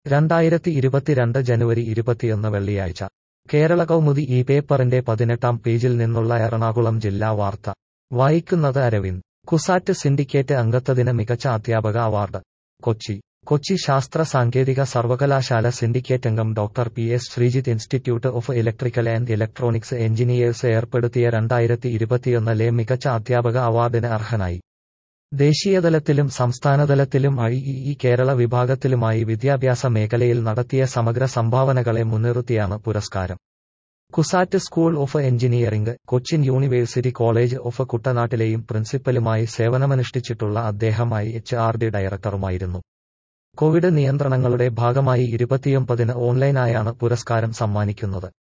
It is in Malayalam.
രണ്ടായിരത്തി ഇരുപത്തിരണ്ട് ജനുവരി ഇരുപത്തിയൊന്ന് വെള്ളിയാഴ്ച കേരള കൗമുദി ഈ പേപ്പറിന്റെ പതിനെട്ടാം പേജിൽ നിന്നുള്ള എറണാകുളം ജില്ലാ വാർത്ത വായിക്കുന്നത് അരവിന്ദ് കുസാറ്റ് സിൻഡിക്കേറ്റ് അംഗത്വത്തിന് മികച്ച അധ്യാപക അവാർഡ് കൊച്ചി കൊച്ചി ശാസ്ത്ര സാങ്കേതിക സർവകലാശാല സിൻഡിക്കേറ്റ് അംഗം doctor P S Sreejith institute of electrical and electronics engineers ഏർപ്പെടുത്തിയ രണ്ടായിരത്തി ഇരുപത്തിയൊന്നിലെ മികച്ച അധ്യാപക അവാർഡിന് അർഹനായി ദേശീയതലത്തിലും സംസ്ഥാനതലത്തിലും ഐഇഇ കേരള വിഭാഗത്തിലുമായി വിദ്യാഭ്യാസ മേഖലയിൽ നടത്തിയ സമഗ്ര സംഭാവനകളെ മുൻനിർത്തിയാണ് പുരസ്കാരം CUSAT school of engineering Cochin university college of കുട്ടനാട്ടിലെയും പ്രിൻസിപ്പലുമായി സേവനമനുഷ്ഠിച്ചിട്ടുള്ള അദ്ദേഹം ഐ എച്ച് ആർ ഡി ഡയറക്ടറുമായിരുന്നു കോവിഡ് നിയന്ത്രണങ്ങളുടെ ഭാഗമായി ഇരുപത്തിയൊമ്പതിന് ഓൺലൈനായാണ് പുരസ്കാരം സമ്മാനിക്കുന്നത്